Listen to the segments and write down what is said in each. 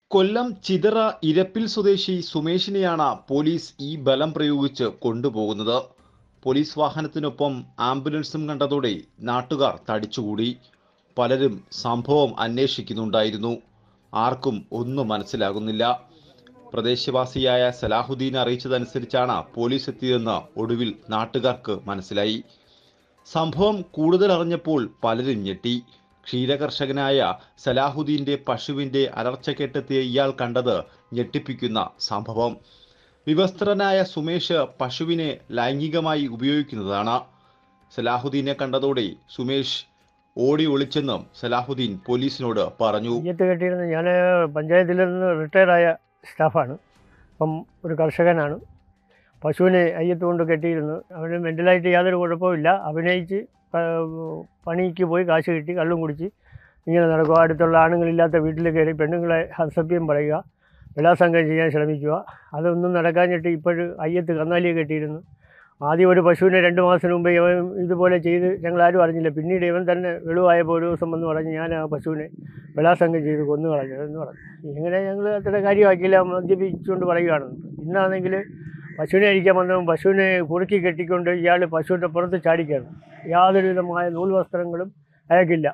കൊല്ലം ചിതറ ഇരപ്പിൽ സ്വദേശി സുമേഷിനെയാണ് പോലീസ് ഈ ബലം പ്രയോഗിച്ച് കൊണ്ടുപോകുന്നത് പോലീസ് വാഹനത്തിനൊപ്പം ആംബുലൻസും കണ്ടതോടെ നാട്ടുകാർ തടിച്ചുകൂടി പലരും സംഭവം അന്വേഷിക്കുന്നുണ്ടായിരുന്നു ആർക്കും ഒന്നും മനസ്സിലാകുന്നില്ല പ്രദേശവാസിയായ സലാഹുദ്ദീൻ അറിയിച്ചതനുസരിച്ചാണ് പോലീസ് എത്തിയതെന്ന് ഒടുവിൽ നാട്ടുകാർക്ക് മനസ്സിലായി സംഭവം കൂടുതൽ അറിഞ്ഞപ്പോൾ പലരും ഞെട്ടി ക്ഷീരകർഷകനായ സലാഹുദ്ദീന്റെ പശുവിന്റെ അലർച്ച കെട്ടെത്തിയ ഇയാൾ കണ്ടത് ഞെട്ടിപ്പിക്കുന്ന സംഭവം വിവസ്ത്രനായ സുമേഷ് പശുവിനെ ലൈംഗികമായി ഉപയോഗിക്കുന്നതാണ് സലാഹുദ്ദീനെ കണ്ടതോടെ സുമേഷ് ഓടി ഒളിച്ചെന്നും സലാഹുദ്ദീൻ പോലീസിനോട് പറഞ്ഞു നെയ്യത്ത് കെട്ടിയിരുന്ന ഞാൻ പഞ്ചായത്തിൽ നിന്ന് റിട്ടയർഡായ സ്റ്റാഫാണ് അപ്പം ഒരു കർഷകനാണ് പശുവിനെ അയ്യത്ത് കൊണ്ട് കെട്ടിയിരുന്നു അവന് മെൻ്റലായിട്ട് യാതൊരു കുഴപ്പമില്ല അഭിനയിച്ച് പ- പണിക്ക് പോയി കാശ് കിട്ടി കള്ളും കുടിച്ച് ഇങ്ങനെ നടക്കുക അടുത്തുള്ള ആണുങ്ങളില്ലാത്ത വീട്ടിൽ കയറി പെണ്ണുങ്ങളെ അസഭ്യം പറയുക ബലാസംഗം ചെയ്യാൻ ശ്രമിക്കുക അതൊന്നും നടക്കാഞ്ഞിട്ട് ഇപ്പോഴും അയ്യത്ത് കന്നാലിയെ കെട്ടിയിരുന്നു ആദ്യം ഒരു പശുവിനെ രണ്ട് മാസത്തിന് മുമ്പ് ഇവൻ ഇതുപോലെ ചെയ്ത് ഞങ്ങളാരും അറിഞ്ഞില്ല പിന്നീട് ഇവൻ തന്നെ വെളിവായപ്പോൾ ഒരു ദിവസം വന്ന് പറഞ്ഞ് ഞാൻ ആ പശുവിനെ ബലാസംഗം ചെയ്ത് കൊന്നു കളഞ്ഞു എന്ന് പറഞ്ഞു ഇങ്ങനെ ഞങ്ങൾ അത്ര കാര്യമാക്കിയില്ല മദ്യപിച്ചുകൊണ്ട് പറയുകയാണെന്ന് ഇന്നാണെങ്കിൽ പശുവിനെ അഴിക്കാൻ വന്നവൻ പശുവിനെ കുറുക്കി കെട്ടിക്കൊണ്ട് ഇയാൾ പശുവിൻ്റെ പുറത്ത് ചാടിക്കുകയാണ് യാതൊരു വിധമായ നൂൽ വസ്ത്രങ്ങളും അയക്കില്ല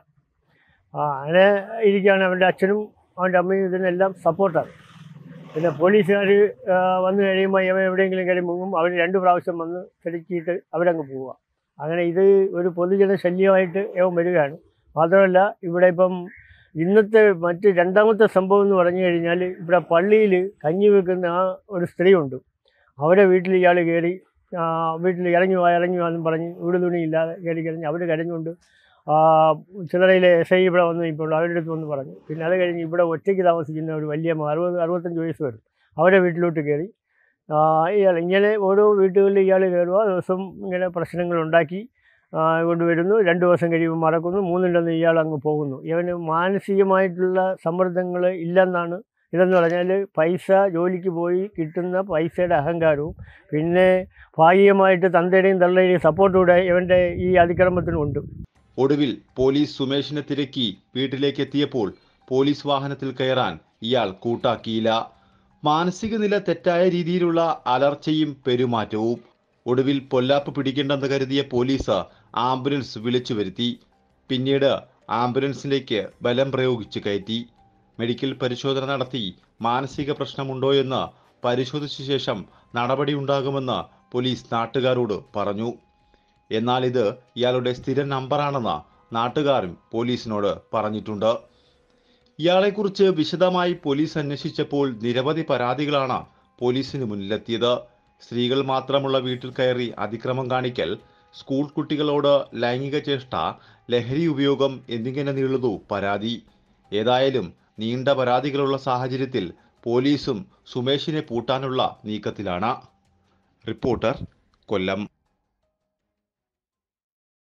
ആ അങ്ങനെ ഇരിക്കുകയാണ് അവൻ്റെ അച്ഛനും അവൻ്റെ അമ്മയും ഇതിനെല്ലാം സപ്പോർട്ടാണ് പിന്നെ പോലീസുകാർ വന്നു കഴിയുമ്പോൾ ഇവൻ എവിടെയെങ്കിലും കയറി മുങ്ങും അവർ രണ്ട് പ്രാവശ്യം വന്ന് തിരക്കിയിട്ട് അവരങ്ങ് പോവുക അങ്ങനെ ഇത് ഒരു പൊതുജന ശല്യമായിട്ട് ഇവൻ വരികയാണ് മാത്രമല്ല ഇവിടെ ഇപ്പം ഇന്നത്തെ മറ്റ് രണ്ടാമത്തെ സംഭവം എന്ന് പറഞ്ഞു കഴിഞ്ഞാൽ ഇവിടെ പള്ളിയിൽ കഞ്ഞി വെക്കുന്ന ആ ഒരു സ്ത്രീയുണ്ട് അവരെ വീട്ടിൽ ഇയാൾ കയറി ആ, വീട്ടിൽ ഇറങ്ങി വാ ഇറങ്ങി വാ എന്നും പറഞ്ഞ് വീട് തുണി ഇല്ലാതെ കയറി കഴിഞ്ഞ് അവർ കരഞ്ഞുകൊണ്ട് ആ, ചിതറയിലെ എസ് ഐ ഇവിടെ വന്ന് ഇപ്പോൾ അവരുടെ അടുത്ത് വന്ന് പറഞ്ഞു പിന്നെ അത് കഴിഞ്ഞ് ഇവിടെ ഒറ്റയ്ക്ക് താമസിക്കുന്ന ഒരു വലിയ അറുപത് അറുപത്തഞ്ച് വയസ്സ് വരും അവരെ വീട്ടിലോട്ട് കയറി ആ, ഇയാൾ ഇങ്ങനെ ഓരോ വീട്ടുകളിൽ ഇയാൾ കയറുക ദിവസം ഇങ്ങനെ പ്രശ്നങ്ങൾ ഉണ്ടാക്കി ആ, കൊണ്ടുവരുന്നു രണ്ട് ദിവസം കഴിയുമ്പോൾ മറക്കുന്നു മൂന്നിൻ്റെന്ന് ഇയാൾ അങ്ങ് പോകുന്നു ഇവന് മാനസികമായിട്ടുള്ള സമ്മർദ്ദങ്ങൾ ഇല്ലെന്നാണ് ഇതെന്ന് പറഞ്ഞാൽ പൈസ ജോലിക്ക് പോയി കിട്ടുന്ന പൈസയുടെ അഹങ്കാരവും പിന്നെ ഭാഗികമായിട്ട് തന്തയുടെയും തള്ളയുടെയും സപ്പോർട്ടൂടെ ഇവൻ്റെ ഈ അതിക്രമത്തിനുണ്ട് ഒടുവിൽ പോലീസ് സുമേഷിനെ തിരക്കി വീട്ടിലേക്ക് എത്തിയപ്പോൾ പോലീസ് വാഹനത്തിൽ കയറാൻ ഇയാൾ കൂട്ടാക്കിയില്ല മാനസിക നില തെറ്റായ രീതിയിലുള്ള അലർച്ചയും പെരുമാറ്റവും ഒടുവിൽ പൊല്ലാപ്പ് പിടിക്കേണ്ടെന്ന് കരുതിയ പോലീസ് ആംബുലൻസ് വിളിച്ചു വരുത്തി പിന്നീട് ആംബുലൻസിലേക്ക് ബലം പ്രയോഗിച്ച് കയറ്റി മെഡിക്കൽ പരിശോധന നടത്തി മാനസിക പ്രശ്നമുണ്ടോയെന്ന് പരിശോധിച്ച ശേഷം നടപടിയുണ്ടാകുമെന്ന് പോലീസ് നാട്ടുകാരോട് പറഞ്ഞു എന്നാൽ ഇത് ഇയാളുടെ സ്ഥിര നമ്പറാണെന്ന് നാട്ടുകാരും പോലീസിനോട് പറഞ്ഞിട്ടുണ്ട് ഇയാളെക്കുറിച്ച് വിശദമായി പോലീസ് അന്വേഷിച്ചപ്പോൾ നിരവധി പരാതികളാണ് പോലീസിന് മുന്നിലെത്തിയത് സ്ത്രീകൾ മാത്രമുള്ള വീട്ടിൽ കയറി അതിക്രമം കാണിക്കൽ സ്കൂൾ കുട്ടികളോട് ലൈംഗിക ചേഷ്ട ലഹരി ഉപയോഗം എന്നിങ്ങനെ നീളുന്നു പരാതി ഏതായാലും നീണ്ട പരാതികളുള്ള സാഹചര്യത്തിൽ പോലീസും സുമേഷിനെ പൂട്ടാനുള്ള നീക്കത്തിലാണ് റിപ്പോർട്ടർ കൊല്ലം